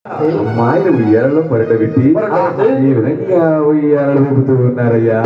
అమ్మాయిని ఉయ్యాలలో పరిటబెట్టి పరిటబెట్టి ఈ విధంగా ఉయ్యాలలు ఊపుతూ ఉన్నారయ్యా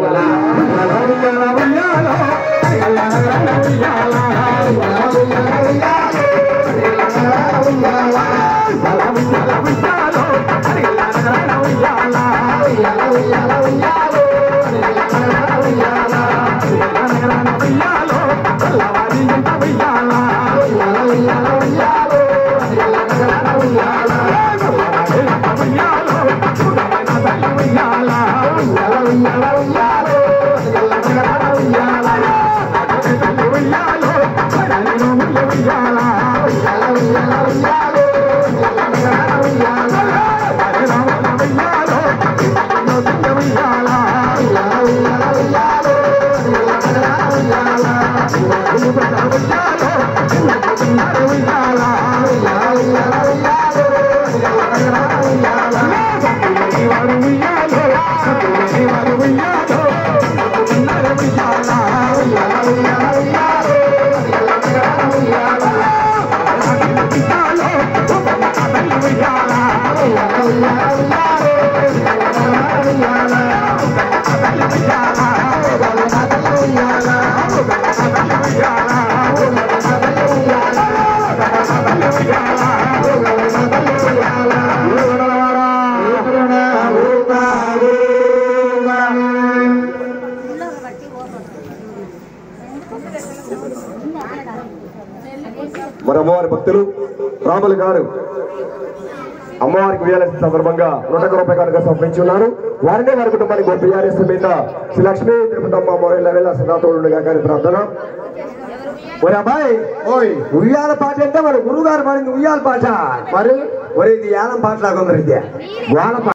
మరి అమ్మవారి భక్తులు రాములు గారు అమ్మవారికి వేయాల్సిన సందర్భంగా నూట ఒక్క రూపాయి కనుక సమర్పించి ఉన్నారు వారినే వారి కుటుంబానికి గొప్ప యారేస్ మీద శ్రీ లక్ష్మీ తిరుపతమ్మ మొరల వేళ సదాతోడుగా గారి ప్రార్థన ఒరే అబ్బాయి ఓయ్ ఉయ్యాల పాట అంటే మన గురువు గారు పాడింది ఉయ్యాల పాట మరి ఒరే ఇది యాలం పాట లాగా ఉంది ఇది గోల పాట